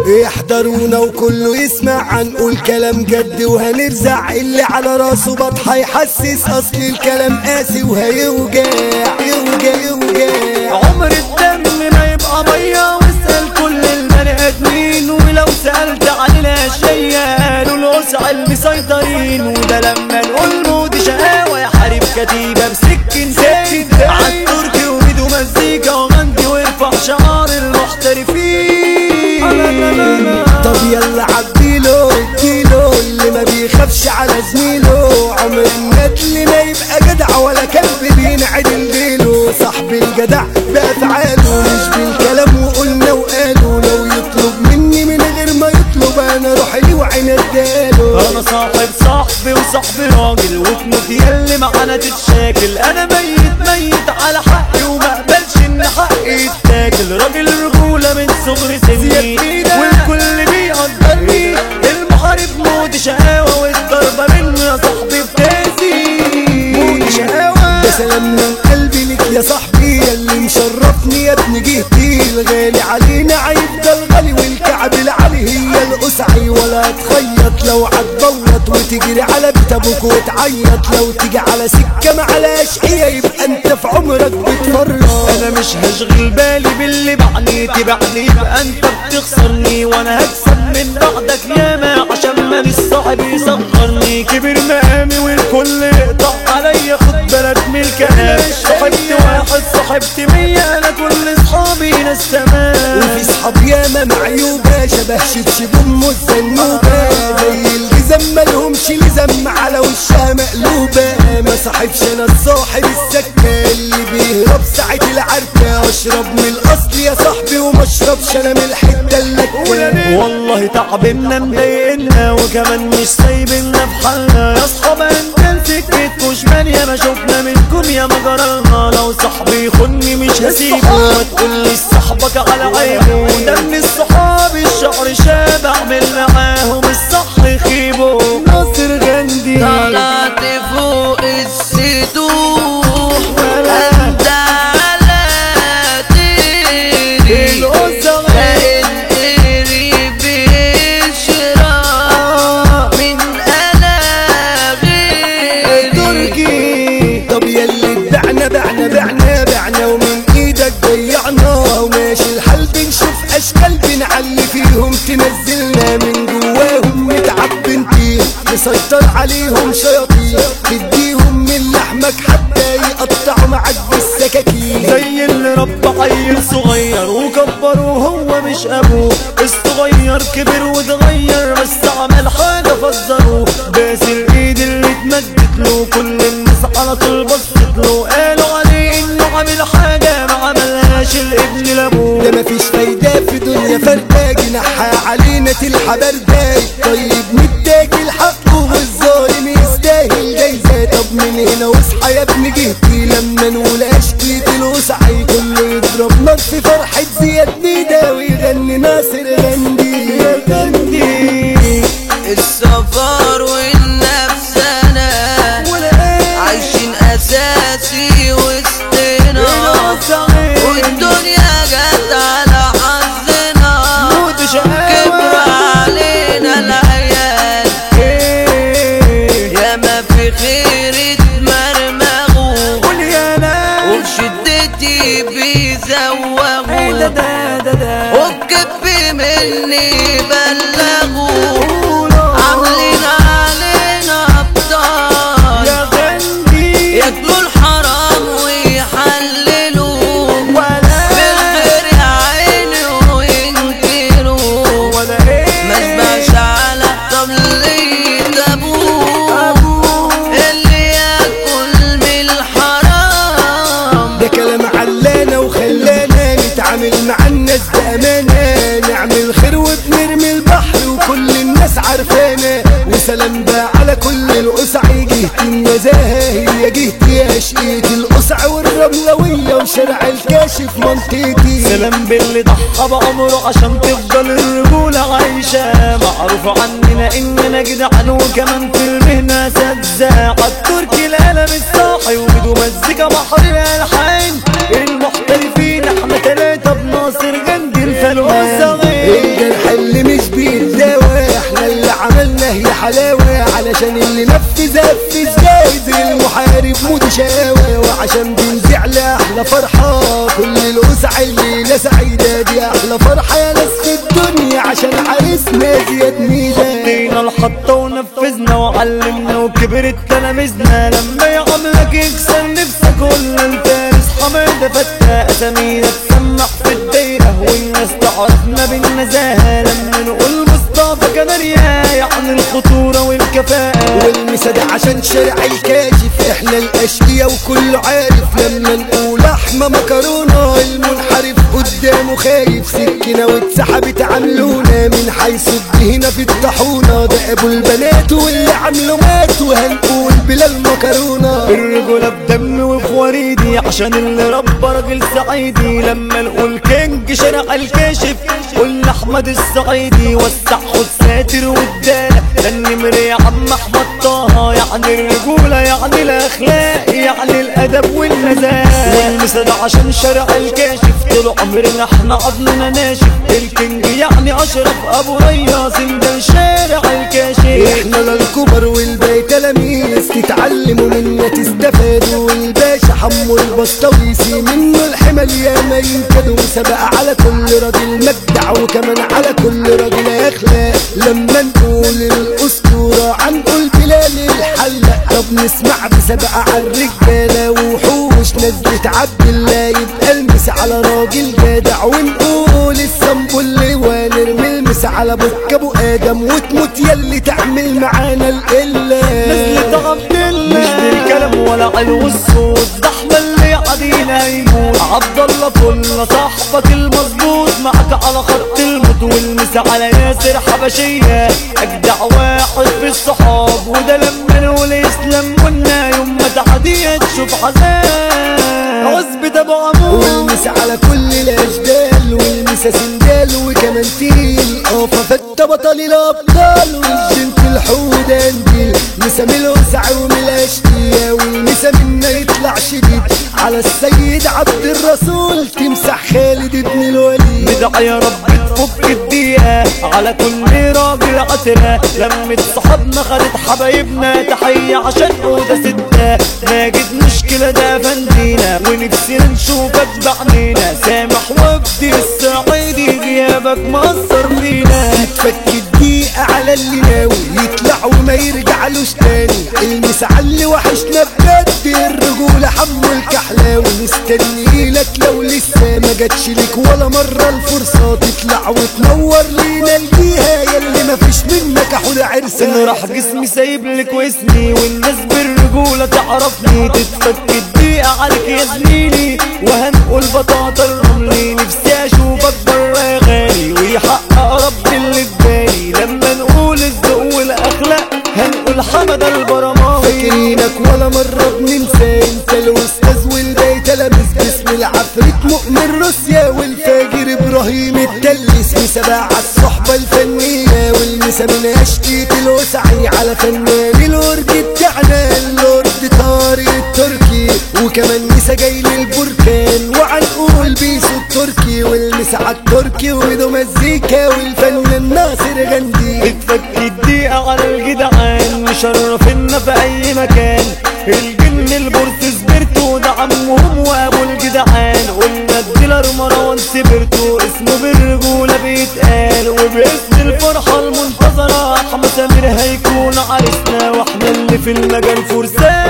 يحضرونا وكله يسمع هنقول كلام جد وهنرزع اللي على راسه بطحة يحسس اصل الكلام قاسي وهيوجع يوجع يوجع عمر الدم ما يبقى ميه واسال كل البني ادمين ولو سالت عن الاشياء قالوا الوسع المسيطرين وده لما نقول مود شقاوه يحارب كتيبه بسكن زين عالتركي وميدو مزيكا وغني وارفع شعار المحترفين طب يلا عديله اديله اللي ما بيخافش على زميله عمر الندل ما يبقى جدع ولا كلب بينعدل ديله صاحب الجدع بأفعاله مش بالكلام وقلنا وقالوا لو يطلب مني من غير ما يطلب انا روح لي وعين اداله انا صاحب صاحبي وصاحبي راجل وتموت يلي معانا تتشاكل انا ميت ميت على حقي وما اقبلش ان حقي يتاكل راجل رجولة من صغر سني والكل بيقدرني المحارب موت شقاوة والضربة منه يا صاحبي بتاسي موت شقاوة ده سلام من قلبي لك يا صاحبي اللي مشرفني يا ابن جهتي الغالي علينا هيفضل غالي والكعب العالي هي القسعي ولا تخيط لو عتبوط وتجري على بيت ابوك وتعيط لو تيجي على سكه معلاش هي يبقى انت في عمرك بتفرط انا مش هشغل بالي باللي بعني تبعني يبقى انت بتخسرني وانا هكسب من بعدك ياما عشان مالي الصاحب يصغرني كبر مقامي والكل يقطع عليا خد بالك من الكلام صاحبت واحد صاحبت مية انا كل اصحابي ناس تمام وفي صحاب ياما معيوبة شبه شبشب ام الزنوبة زي الجزم مالهمش لزم على وشها مقلوبة ما صاحبش انا الصاحب السكة اللي بيهرب ساعة العركة اشرب من الاصل يا صاحبي وما اشربش انا من الحتة اللكة والله تعبنا مضايقنا وكمان مش سايبنا في حالنا يا اصحاب انت سكت مش مالية ما شفنا منكم يا ما جرالنا لو صاحبي يخوني مش هسيبه ما تقوليش صاحبك على عيبه ده من الصحاب الشعر شاب اعمل معاهم الصح يخيبه ناصر غندي طلعت فوق السطوح انت على تيري الأسرة كائن قريب يشرب من ألاغي تركي طب يلي ادعنا بعنا بعنا بعنا ومن ايدك ضيعنا وماشي الحال بنشوف اشكال بنعلي فيهم تنزلنا من جواهم نتعب بنتي نسيطر عليهم شياطين تديهم من لحمك حتى يقطعوا معاك بالسكاكين زي اللي ربى عيل صغير وكبره وهو مش ابوه الصغير كبر واتغير بس عمل حاجة فزروه باس الايد اللي اتمدت له كل الناس على طول بصت له قالوا عليه انه عامل حاجة ما عملهاش الابن لابوه ده مفيش فايدة في دنيا فردة جناحها علينا تلحى بردة طيب متاكل حقه والظالم يستاهل جايزة طب من هنا واصحى يا ابن جهتي لما نقول اشكيت الوسعي كله يضرب نار في فرحة زياد نيدا ويغني ناصر غندي يا غندي السفر والنفس انا عايشين اساسي وسطنا والدنيا جت على حظنا كبر علينا العيال ياما في خير اتمرمغوا وبشدتي بيزوغوا والكب مني بلغوا عاملين علينا ابطال ياكلوا الحرام ويحللوا بالخير يا عيني وينكروا ما اشبعش على التمليط ابوه اللي ياكل من الحرام ده كلام علانا وخلانا نتعامل مع الناس بأمانة نعمل خير وبنرمي البحر وكل الناس عارفانا وسلام بقى على كل القسع جهتي النزاهة هي جهتي يا شقيتي القسع والرملوية وشارع الكاشف منطقتي سلام باللي ضحى بعمره عشان تفضل الرجولة عايشة معروف عننا اننا جدعان وكمان في المهنة سزاع التركي القلم الصاحي وبدو مزيكا بحر الالحان المحترفين احنا تلاتة بناصر جندي الفنان الجرح اللي حلاوة علشان اللي نفذ نفذ جايز المحارب موت شقاوة وعشان بنزع لأحلى فرحة كل الوسع الليلة سعيدة دي أحلى فرحة يا ناس في الدنيا عشان عريسنا زياد ميلاد حطينا الخطة ونفذنا وعلمنا وكبرت تلاميذنا لما يعملك يكسر نفسك ولا الفارس حمادة فتى أسامينا تسمع في الدايرة والناس تعرفنا بالنزاهة لما نقول مصطفى كناريا يعني الخطورة والكفاءة والمسد عشان شارع الكاشف احنا الاشقية وكله عارف لما نقول احمى مكرونة المنحرف قدامه خايف سكينة واتسحبت عملونا من حيث الدهنة في الطاحونة ده ابو البنات واللي عملوا مات وهنقول بلا المكرونة الرجولة بدم وفي وريدي عشان اللي ربى راجل صعيدي لما نقول كينج شارع الكاشف قلنا احمد الصعيدي وسع خد ساتر وادانا ده النمر يا عم احمد طه يعني الرجولة يعني الاخلاق يعني الادب والنزاهة والمسد عشان شارع الكاشف طول عمرنا احنا عضلنا ناشف الكينج يعني اشرف ابو رياس ده شارع الكاشف احنا للكبر والباقي تلاميذ تتعلموا منا تستفادوا والباشا حمو البسطويسي منه الحمل يا ما ينكدوا سبق على كل راجل مبدع وكمان على كل راجل اخلاق لما نقول الاسطوره هنقول بلال الحلق طب نسمع بسبق على الرجاله وحوش نزلت عبد الله يبقى المس على راجل جدع ونقول السنبل ونرمي المس على بك ابو ادم وتموت يلي تعمل معانا القله نزلت عبد الله مش بالكلام ولا علو الصوت زحمة اللي قاعدين هيموت عبد الله فل صاحبك المظبوط معك على خط الموت والمس على ياسر حبشية اجدع واحد في الصحاب وده لما نقول يسلم قلنا يوم ما تعدي تشوف حزان عزبة ابو عمود والمس على كل الاشجال والمسا سندال وكمان تيل اه ففت بطل الابطال والجنت الحود انديل مسا من الوسع ومن الاشقية والمسا منا يطلع شديد على السيد عبد الرسول تمسح خالد ابن الوليد بدع يا رب تفك الدقيقة على كل راجل عترة لمة صحابنا خدت حبايبنا تحية عشان أوضة ستة ماجد مشكلة ده فندينا ونفسنا نشوفك بعنينا سامح وفدي الصعيدي غيابك مأثر فينا تفك الدقيقة على اللي ناوي يطلع وما يرجعلوش تاني المسعل وحشنا بجد الرجولة حمو الكحلاوي مستني لك لو لسه ما جاتش لك ولا مرة الفرصة تطلع وتنور لينا الجيها يلي ما فيش منك حول إن عرسان راح جسمي سايب لك واسمي والناس بالرجولة تعرفني تتفك الدقيقة عليك يا زميلي وهنقول بطاطا الرملي نفسي اشوفك برا يا غالي ويحقق ربي اللي في بالي لما نقول الذوق والاخلاق هنقول حمد البرماوي فاكرينك ولا مرة بننسى انت الاستاذ والباقي تلاميذ باسم العفريت مؤمن روسيا والفاجر ابراهيم التلس مسابع الصحبة الفنية والمسا من اشقية الوسعي على فنان الورد بتاعنا اللورد طارق التركي وكمان مسا جاي للبركان وعنقول بيسو التركي والمسا على التركي وده مزيكا والفنان ناصر غندي اتفك الدقيقة على الجدعان مشرفنا في أي مكان الجن البورس سبرتو ده عمهم وأبو الجدعان قلنا الديلر مروان سبرتو اسمه بالرجولة بيتقال وباسم الفرحة المنتظرة أحمد سمير هيكون عريسنا واحنا اللي في المجال فرسان